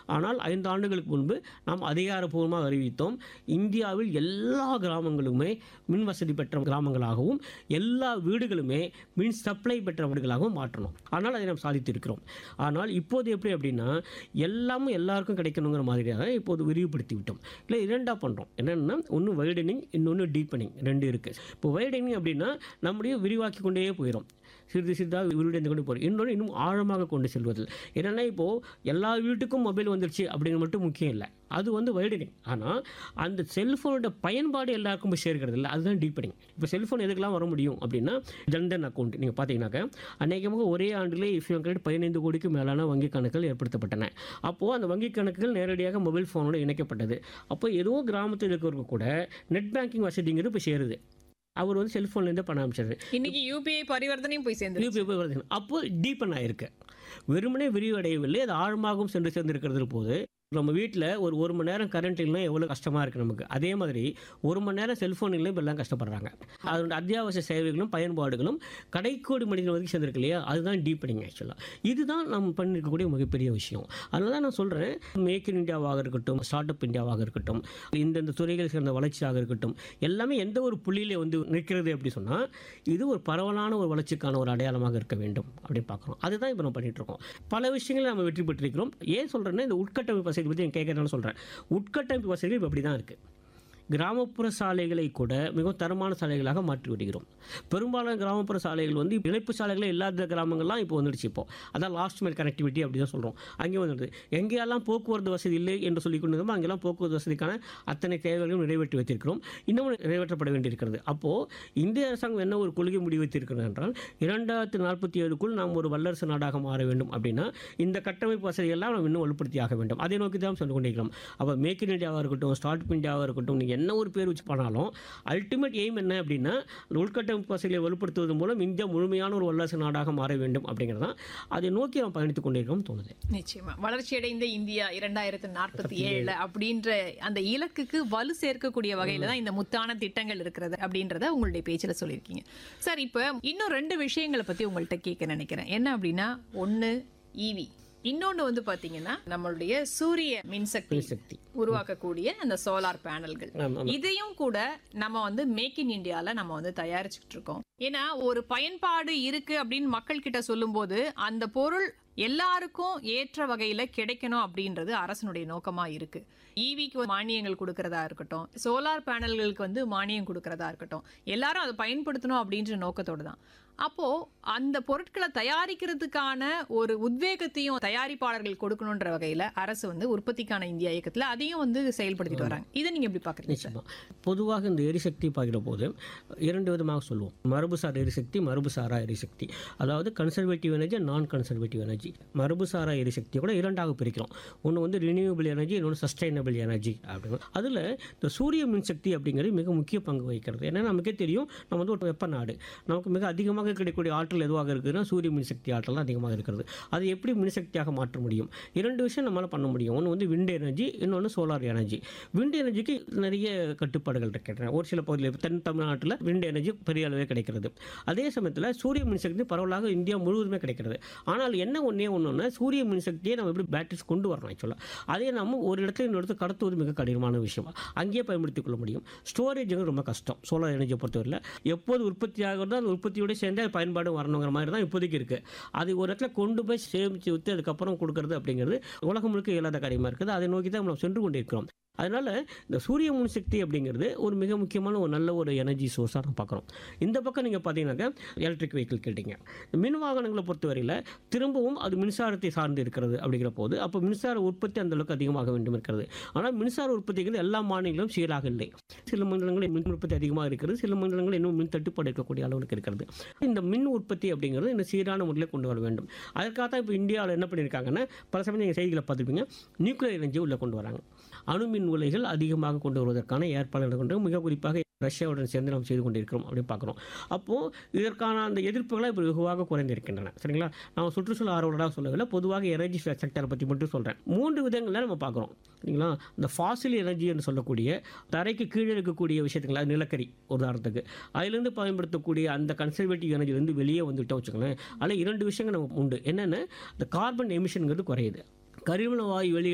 ஆனால் ஐந்து ஆண்டுகளுக்கு முன்பு நாம் அதிகாரப்பூர்வமாக அறிவித்தோம் இந்தியாவில் எல்லா கிராமங்களுமே மின் வசதி பெற்ற கிராமங்களாகவும் எல்லா வீடுகளுமே மின் சப்ளை பெற்ற வீடுகளாகவும் மாற்றணும் ஆனால் அதை நாம் சாதித்திருக்கிறோம் ஆனால் இப்போது எப்படி அப்படின்னா எல்லாமும் எல்லாருக்கும் கிடைக்கணுங்கிற மாதிரியாக இப்போது விரிவுபடுத்தி விட்டோம் இல்லை இரண்டாக பண்ணுறோம் என்னென்னா ஒன்று வைடனிங் இன்னொன்று டீப்பனிங் ரெண்டு இருக்குது இப்போ வைடனிங் அப்படின்னா நம்முடைய விரிவாக்கி கொண்டே போயிடும் சிறிது சிறிதாக விரிவடைந்து கொண்டு போகிறோம் இன்னொன்று இன்னும் ஆழமாக கொண்டு செல்வது என்னென்னா இப்போது எல்லா வீட்டுக்கும் மொபைல் வந்துருச்சு அப்படிங்கிறது மட்டும் முக்கியம் இல்லை அது வந்து வைடனிங் ஆனால் அந்த செல்ஃபோனோட பயன்பாடு எல்லாருக்கும் போய் சேர்க்கிறது இல்லை அதுதான் டீப்பனிங் இப்போ செல்ஃபோன் எதுக்கெல்லாம் வர முடியும் அப்படின்னா ஜன்தன் அக்கௌண்ட் நீங்கள் பார்த்தீங்கன்னாக்க அநேகமாக ஒரே ஆண்டிலே இஃபியோ கிரெடிட் பதினைந்து கோடிக்கு மேலான வங்கி கணக்குகள் ஏற்படுத்தப்பட்டன அப்போது அந்த வங்கி கணக்குகள் நேரடியாக மொபைல் ஃபோனோடு இணைக்கப்பட்டது அப்போ ஏதோ கிராமத்தில் இருக்கிறவங்க கூட நெட் பேங்கிங் வசதிங்கிறது இப்போ சேருது அவர் வந்து செல்ஃபோன்லேருந்து பணம் அமைச்சாரு இன்னைக்கு யூபிஐ பரிவர்த்தனையும் போய் சேர்ந்து யூபிஐ போய் வருது அப்போ டீப்பன் ஆயிருக்கு வெறுமனே விரிவடையவில்லை அது ஆழமாகவும் சென்று சேர்ந்திருக்கிறது போது நம்ம வீட்டில் ஒரு ஒரு மணி நேரம் கரண்ட் இல்லைனா எவ்வளோ கஷ்டமாக இருக்குது நமக்கு அதே மாதிரி ஒரு மணி நேரம் செல்ஃபோன் இல்லை இப்போ எல்லாம் கஷ்டப்படுறாங்க அதோட அத்தியாவசிய சேவைகளும் பயன்பாடுகளும் கடைக்கோடி மனிதன் வரைக்கும் சேர்ந்துருக்கு இல்லையா அதுதான் டீப்பனிங் ஆக்சுவலாக இதுதான் நம்ம பண்ணிருக்கக்கூடிய மிகப்பெரிய விஷயம் அதனால தான் நான் சொல்கிறேன் மேக் இன் இந்தியாவாக இருக்கட்டும் ஸ்டார்ட் அப் இந்தியாவாக இருக்கட்டும் இந்தந்த துறைகள் சேர்ந்த வளர்ச்சியாக இருக்கட்டும் எல்லாமே எந்த ஒரு புள்ளியில வந்து நிற்கிறது அப்படி சொன்னால் இது ஒரு பரவலான ஒரு வளர்ச்சிக்கான ஒரு அடையாளமாக இருக்க வேண்டும் அப்படின்னு பார்க்குறோம் அதுதான் இப்போ நம்ம பண்ணிட்டு இருக்கோம் பல விஷயங்களை நம்ம வெற்றி பெற்றிருக்கிறோம் ஏன் சொல்கிறேன்னா இந்த உட்கட்டமைப்பு வசதி பற்றி நான் கேட்கறேன்னு சொல்கிறேன் உட்கட்டமைப்பு வசதிகள் இப்போ அப்படி தான் இருக்குது கிராமப்புற சாலைகளை கூட மிகவும் தரமான சாலைகளாக மாற்றி விடுகிறோம் பெரும்பாலான கிராமப்புற சாலைகள் வந்து இணைப்பு சாலைகளே இல்லாத கிராமங்கள்லாம் இப்போ வந்துடுச்சு இப்போ அதான் லாஸ்ட் மைல் கனெக்டிவிட்டி அப்படி தான் சொல்கிறோம் அங்கே வந்துடுது எங்கேயெல்லாம் போக்குவரத்து வசதி இல்லை என்று சொல்லி கொண்டு இருந்தோமோ அங்கெல்லாம் போக்குவரத்து வசதிக்கான அத்தனை தேவைகளையும் நிறைவேற்றி வைத்திருக்கிறோம் இன்னமும் நிறைவேற்றப்பட வேண்டியிருக்கிறது அப்போது இந்திய அரசாங்கம் என்ன ஒரு கொள்கை முடிவு வைத்திருக்கிறது என்றால் இரண்டாயிரத்தி நாற்பத்தி ஏழுக்குள் நாம் ஒரு வல்லரசு நாடாக மாற வேண்டும் அப்படின்னா இந்த கட்டமைப்பு வசதியெல்லாம் நாம் இன்னும் வலுப்படுத்தி ஆக வேண்டும் அதை நோக்கி தான் சொல்லி கொண்டிருக்கிறோம் அப்போ மேக் இன் இந்தியாவாக இருக்கட்டும் ஸ்டார்ட் அப் இந்தியாவாக இருக்கட்டும் நீங்கள் என்ன ஒரு பேர் வச்சு பண்ணாலும் அல்டிமேட் எய்ம் என்ன அப்படின்னா இந்த உள்கட்டமைப்பு வசதிகளை வலுப்படுத்துவது மூலம் இந்தியா முழுமையான ஒரு வல்லரசு நாடாக மாற வேண்டும் அப்படிங்கிறது தான் அதை நோக்கி நாம் பயணித்துக் கொண்டிருக்கோம் தோணுது நிச்சயமா வளர்ச்சியடைந்த இந்தியா இரண்டாயிரத்து நாற்பத்தி ஏழுல அப்படின்ற அந்த இலக்குக்கு வலு சேர்க்கக்கூடிய வகையில தான் இந்த முத்தான திட்டங்கள் இருக்கிறது அப்படின்றத உங்களுடைய பேச்சுல சொல்லியிருக்கீங்க சார் இப்ப இன்னும் ரெண்டு விஷயங்களை பத்தி உங்கள்கிட்ட கேட்க நினைக்கிறேன் என்ன அப்படின்னா ஒண்ணு ஈவி இன்னொன்னு வந்து பாத்தீங்கன்னா நம்மளுடைய சூரிய மின்சக்தி சக்தி உருவாக்கக்கூடிய அந்த சோலார் பேனல்கள் ஆமாம் இதையும் கூட நம்ம வந்து மேக் இன் இந்தியால நம்ம வந்து தயாரிச்சுட்டு இருக்கோம் ஏன்னா ஒரு பயன்பாடு இருக்கு அப்படின்னு மக்கள் கிட்ட சொல்லும்போது அந்த பொருள் எல்லாருக்கும் ஏற்ற வகையில கிடைக்கணும் அப்படின்றது அரசனுடைய நோக்கமா இருக்கு ஈவிக்கு மானியங்கள் கொடுக்கறதா இருக்கட்டும் சோலார் பேனல்களுக்கு வந்து மானியம் கொடுக்கறதா இருக்கட்டும் எல்லாரும் அதை பயன்படுத்தணும் அப்படின்ற நோக்கத்தோட தான் அப்போ அந்த பொருட்களை தயாரிக்கிறதுக்கான ஒரு உத்வேகத்தையும் தயாரிப்பாளர்கள் கொடுக்கணுன்ற வகையில அரசு வந்து உற்பத்திக்கான இந்தியா இயக்கத்துல அதையும் வந்து செயல்படுத்திட்டு வராங்க இதை நீங்க எப்படி பாக்குறீங்க சார் நிச்சயமா பொதுவாக இந்த எரிசக்தி பார்க்கிற போது இரண்டு விதமாக சொல்லுவோம் மரபுசார் எரிசக்தி மரபுசாரா எரிசக்தி அதாவது கன்சர்வேட்டிவ் எனர்ஜி நான் கன்சர்வேட்டிவ் எனர்ஜி மரபுசாரா எரிசக்தி கூட இரண்டாக பிரிக்கிறோம் ஒன்று வந்து ரினியூவபிள் எனர்ஜி இன்னொன்று சஸ்டைனபிள் எனர்ஜி அப்படின்னு அதில் இந்த சூரிய மின்சக்தி அப்படிங்கிறது மிக முக்கிய பங்கு வகிக்கிறது ஏன்னா நமக்கே தெரியும் நம்ம வந்து ஒரு வெப்ப நாடு நமக்கு மிக அதிகமாக கிடைக்கக்கூடிய ஆற்றல் எதுவாக இருக்குதுன்னா சூரிய மின்சக்தி ஆற்றல் தான் அதிகமாக இருக்கிறது அது எப்படி மின்சக்தியாக மாற்ற முடியும் இரண்டு விஷயம் நம்மளால் பண்ண முடியும் ஒன்று வந்து விண்ட் எனர்ஜி இன்னொன்று சோலார் எனர்ஜி விண்ட் எனர்ஜிக்கு நிறைய கட்டுப்பாடுகள் இருக்கின்றன ஒரு சில பகுதியில் தென் தமிழ்நாட்டில் விண்ட் எனர்ஜி பெரிய அளவே கிடைக்கிறது அதே சமயத்தில் சூரிய மின்சக்தி பரவலாக இந்தியா முழுவதுமே கிடைக்கிறது ஆனால் என்ன ஒன்றே ஒன்றுன்னா சூரிய மின்சக்தியை நம்ம எப்படி பேட்டரிஸ் கொண்டு வரணும் ஆக்சுவலாக அதே நம்ம ஒரு இடத்துல இன்னொரு இடத்துல கடத்துவது மிக கடினமான விஷயம் அங்கேயே பயன்படுத்திக் கொள்ள முடியும் ஸ்டோரேஜுங்க ரொம்ப கஷ்டம் சோலார் எனர்ஜியை பொறுத்தவரையில் எப்போது உற்பத்தி ஆகிறதோ அந்த உற்பத்தியோட சேர்ந்து அது பயன்பாடு வரணுங்கிற மாதிரி தான் இப்போதைக்கு இருக்குது அது ஒரு இடத்துல கொண்டு போய் சேமித்து விற்று அதுக்கப்புறம் கொடுக்கறது அப்படிங்கிறது உலகம் முழுக்க இயலாத காரியமாக இருக்குது அதை நோக்கி தான் நம்ம சென்று கொண்டிருக்கிறோம் அதனால் இந்த சூரிய மின்சக்தி அப்படிங்கிறது ஒரு மிக முக்கியமான ஒரு நல்ல ஒரு எனர்ஜி சோர்ஸாக நம்ம பார்க்குறோம் இந்த பக்கம் நீங்கள் பார்த்தீங்கன்னாக்கா எலக்ட்ரிக் வெஹிக்கிள் கேட்டீங்க மின் வாகனங்களை பொறுத்தவரையில் திரும்பவும் அது மின்சாரத்தை சார்ந்து இருக்கிறது அப்படிங்கிற போது அப்போ மின்சார உற்பத்தி அந்த அளவுக்கு அதிகமாக வேண்டும் இருக்கிறது ஆனால் மின்சார உற்பத்திகள் எல்லா மாநிலங்களும் சீராக இல்லை சில மண்டலங்களில் மின் உற்பத்தி அதிகமாக இருக்கிறது சில மண்டலங்களில் இன்னும் மின் தட்டுப்பாடு இருக்கக்கூடிய அளவுக்கு இருக்கிறது இந்த மின் உற்பத்தி அப்படிங்கிறது இந்த சீரான முறையில் கொண்டு வர வேண்டும் அதற்காக தான் இப்போ இந்தியாவில் என்ன பண்ணியிருக்காங்கன்னா பல சமயம் நீங்கள் செய்திகளை பார்த்துருப்பீங்க நியூக்ளியர் எனர்ஜி உள்ளே கொண்டு வராங்க அணு மின் உலைகள் அதிகமாக கொண்டு வருவதற்கான ஏற்பாடுகள் கொண்டு மிக குறிப்பாக ரஷ்யாவுடன் சேர்ந்து நாம் செய்து கொண்டிருக்கிறோம் அப்படின்னு பார்க்குறோம் அப்போது இதற்கான அந்த எதிர்ப்புகளை இப்போ வெகுவாக குறைந்திருக்கின்றன சரிங்களா நான் சுற்றுச்சூழல் ஆர்வலராக சொல்லவில்லை பொதுவாக எனர்ஜி செக்டரை பற்றி மட்டும் சொல்கிறேன் மூன்று விதங்களில் நம்ம பார்க்குறோம் சரிங்களா இந்த ஃபாசில் எனர்ஜி என்று சொல்லக்கூடிய தரைக்கு கீழே இருக்கக்கூடிய விஷயத்துங்களா நிலக்கரி உதாரணத்துக்கு அதிலிருந்து பயன்படுத்தக்கூடிய அந்த கன்சர்வேட்டிவ் எனர்ஜிலேருந்து வெளியே வந்துட்டோம் வச்சுக்கோங்களேன் அதில் இரண்டு விஷயங்கள் நமக்கு உண்டு என்னென்ன இந்த கார்பன் எமிஷனுங்கிறது குறையுது கரிமல வாயு வெளியே